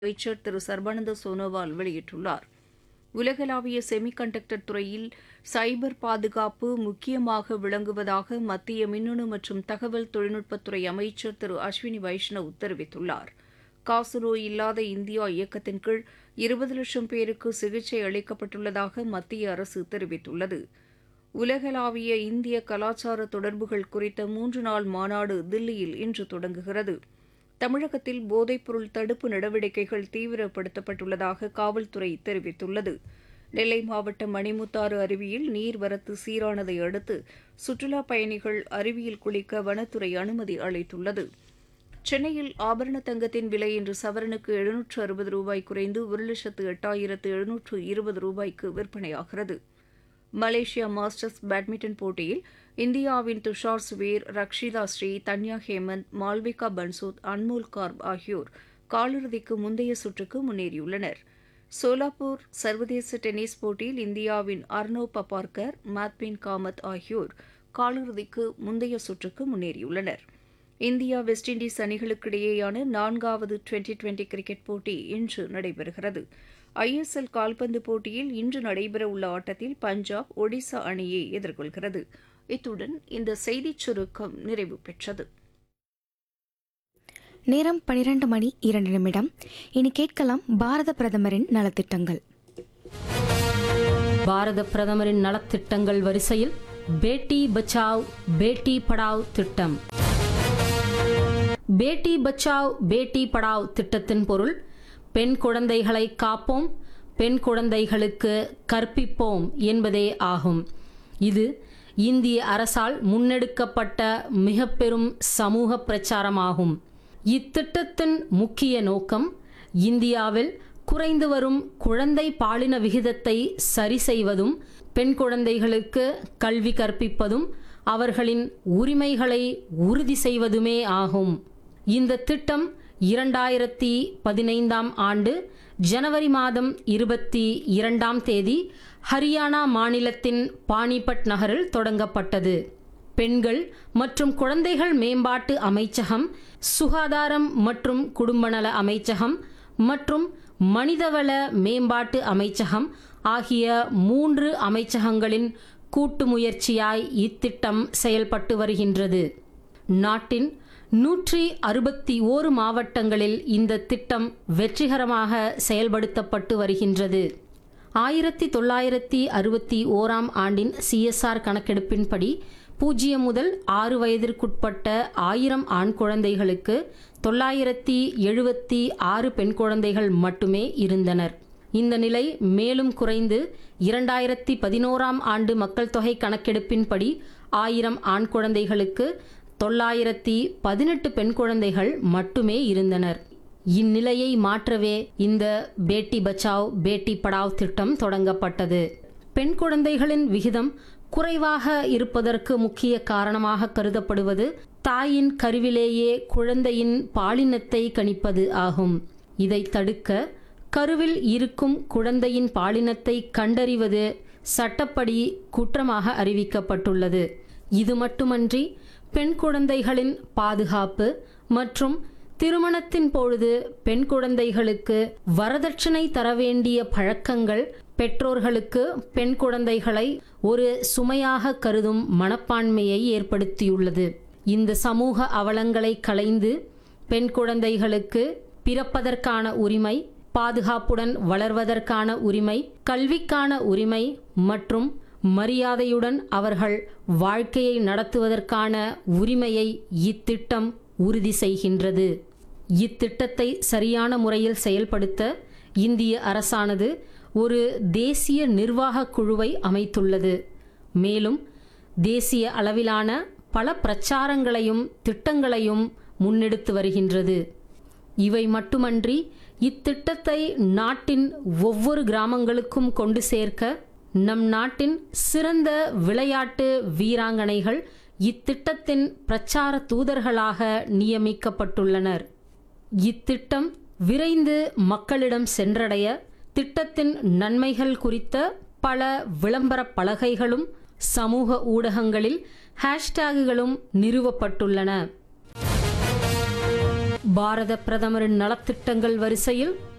அமைச்சர் திரு சர்பானந்த சோனோவால் வெளியிட்டுள்ளார் உலகளாவிய செமி கண்டக்டர் துறையில் சைபர் பாதுகாப்பு முக்கியமாக விளங்குவதாக மத்திய மின்னணு மற்றும் தகவல் தொழில்நுட்பத்துறை அமைச்சர் திரு அஸ்வினி வைஷ்ணவ் தெரிவித்துள்ளார் காசநோய் இல்லாத இந்தியா இயக்கத்தின் கீழ் இருபது லட்சம் பேருக்கு சிகிச்சை அளிக்கப்பட்டுள்ளதாக மத்திய அரசு தெரிவித்துள்ளது உலகளாவிய இந்திய கலாச்சார தொடர்புகள் குறித்த மூன்று நாள் மாநாடு தில்லியில் இன்று தொடங்குகிறது தமிழகத்தில் போதைப்பொருள் தடுப்பு நடவடிக்கைகள் தீவிரப்படுத்தப்பட்டுள்ளதாக காவல்துறை தெரிவித்துள்ளது நெல்லை மாவட்டம் மணிமுத்தாறு அருவியில் நீர்வரத்து சீரானதை அடுத்து சுற்றுலாப் பயணிகள் அருவியில் குளிக்க வனத்துறை அனுமதி அளித்துள்ளது சென்னையில் ஆபரண தங்கத்தின் விலை இன்று சவரனுக்கு எழுநூற்று அறுபது ரூபாய் குறைந்து ஒரு லட்சத்து எட்டாயிரத்து எழுநூற்று இருபது ரூபாய்க்கு விற்பனையாகிறது மலேசியா மாஸ்டர்ஸ் பேட்மிண்டன் போட்டியில் இந்தியாவின் துஷார் சுவீர் ரக்ஷிதா ஸ்ரீ தன்யா ஹேமந்த் மால்விகா பன்சோத் அன்மோல் கார்ப் ஆகியோர் காலிறுதிக்கு முந்தைய சுற்றுக்கு முன்னேறியுள்ளனர் சோலாப்பூர் சர்வதேச டென்னிஸ் போட்டியில் இந்தியாவின் அர்னவ் பபார்கர் மாத்பின் காமத் ஆகியோர் காலிறுதிக்கு முந்தைய சுற்றுக்கு முன்னேறியுள்ளனர் இந்தியா வெஸ்ட் இண்டீஸ் அணிகளுக்கிடையேயான நான்காவது டுவெண்டி டுவெண்டி கிரிக்கெட் போட்டி இன்று நடைபெறுகிறது ஐஎஸ்எல் கால்பந்து போட்டியில் இன்று நடைபெறவுள்ள ஆட்டத்தில் பஞ்சாப் ஒடிசா அணியை எதிர்கொள்கிறது இத்துடன் இந்த செய்திச் சுருக்கம் நிறைவு பெற்றது நேரம் பனிரெண்டு மணி இரண்டு நிமிடம் இனி கேட்கலாம் பாரத பிரதமரின் நலத்திட்டங்கள் பாரத பிரதமரின் நலத்திட்டங்கள் வரிசையில் பேட்டி பச்சாவ் பேட்டி படாவ் திட்டம் பேட்டி பச்சாவ் பேட்டி படாவ் திட்டத்தின் பொருள் பெண் குழந்தைகளை காப்போம் பெண் குழந்தைகளுக்கு கற்பிப்போம் என்பதே ஆகும் இது இந்திய அரசால் முன்னெடுக்கப்பட்ட மிக பெரும் சமூக பிரச்சாரமாகும் இத்திட்டத்தின் முக்கிய நோக்கம் இந்தியாவில் குறைந்து வரும் குழந்தை பாலின விகிதத்தை சரி செய்வதும் பெண் குழந்தைகளுக்கு கல்வி கற்பிப்பதும் அவர்களின் உரிமைகளை உறுதி செய்வதுமே ஆகும் இந்த திட்டம் இரண்டாயிரத்தி பதினைந்தாம் ஆண்டு ஜனவரி மாதம் இருபத்தி இரண்டாம் தேதி ஹரியானா மாநிலத்தின் பானிபட் நகரில் தொடங்கப்பட்டது பெண்கள் மற்றும் குழந்தைகள் மேம்பாட்டு அமைச்சகம் சுகாதாரம் மற்றும் குடும்பநல அமைச்சகம் மற்றும் மனிதவள மேம்பாட்டு அமைச்சகம் ஆகிய மூன்று அமைச்சகங்களின் கூட்டு முயற்சியாய் இத்திட்டம் செயல்பட்டு வருகின்றது நாட்டின் நூற்றி அறுபத்தி ஓரு மாவட்டங்களில் இந்த திட்டம் வெற்றிகரமாக செயல்படுத்தப்பட்டு வருகின்றது ஆயிரத்தி தொள்ளாயிரத்தி அறுபத்தி ஓராம் ஆண்டின் சிஎஸ்ஆர் கணக்கெடுப்பின்படி பூஜ்ஜியம் முதல் ஆறு வயதிற்குட்பட்ட ஆயிரம் ஆண் குழந்தைகளுக்கு தொள்ளாயிரத்தி எழுபத்தி ஆறு பெண் குழந்தைகள் மட்டுமே இருந்தனர் இந்த நிலை மேலும் குறைந்து இரண்டாயிரத்தி பதினோராம் ஆண்டு மக்கள் தொகை கணக்கெடுப்பின்படி ஆயிரம் ஆண் குழந்தைகளுக்கு தொள்ளாயிரத்தி பதினெட்டு பெண் குழந்தைகள் மட்டுமே இருந்தனர் இந்நிலையை மாற்றவே இந்த பேட்டி பச்சாவ் பேட்டி படாவ் திட்டம் தொடங்கப்பட்டது பெண் குழந்தைகளின் விகிதம் குறைவாக இருப்பதற்கு முக்கிய காரணமாக கருதப்படுவது தாயின் கருவிலேயே குழந்தையின் பாலினத்தை கணிப்பது ஆகும் இதை தடுக்க கருவில் இருக்கும் குழந்தையின் பாலினத்தை கண்டறிவது சட்டப்படி குற்றமாக அறிவிக்கப்பட்டுள்ளது இது மட்டுமன்றி பெண் குழந்தைகளின் பாதுகாப்பு மற்றும் திருமணத்தின் பொழுது பெண் குழந்தைகளுக்கு வரதட்சணை தர வேண்டிய பழக்கங்கள் பெற்றோர்களுக்கு பெண் குழந்தைகளை ஒரு சுமையாக கருதும் மனப்பான்மையை ஏற்படுத்தியுள்ளது இந்த சமூக அவலங்களை களைந்து பெண் குழந்தைகளுக்கு பிறப்பதற்கான உரிமை பாதுகாப்புடன் வளர்வதற்கான உரிமை கல்விக்கான உரிமை மற்றும் மரியாதையுடன் அவர்கள் வாழ்க்கையை நடத்துவதற்கான உரிமையை இத்திட்டம் உறுதி செய்கின்றது இத்திட்டத்தை சரியான முறையில் செயல்படுத்த இந்திய அரசானது ஒரு தேசிய நிர்வாக குழுவை அமைத்துள்ளது மேலும் தேசிய அளவிலான பல பிரச்சாரங்களையும் திட்டங்களையும் முன்னெடுத்து வருகின்றது இவை மட்டுமன்றி இத்திட்டத்தை நாட்டின் ஒவ்வொரு கிராமங்களுக்கும் கொண்டு சேர்க்க நம் நாட்டின் சிறந்த விளையாட்டு வீராங்கனைகள் இத்திட்டத்தின் பிரச்சார தூதர்களாக நியமிக்கப்பட்டுள்ளனர் இத்திட்டம் விரைந்து மக்களிடம் சென்றடைய திட்டத்தின் நன்மைகள் குறித்த பல விளம்பர பலகைகளும் சமூக ஊடகங்களில் ஹேஷ்டேகுகளும் நிறுவப்பட்டுள்ளன பாரத பிரதமரின் நலத்திட்டங்கள் வரிசையில்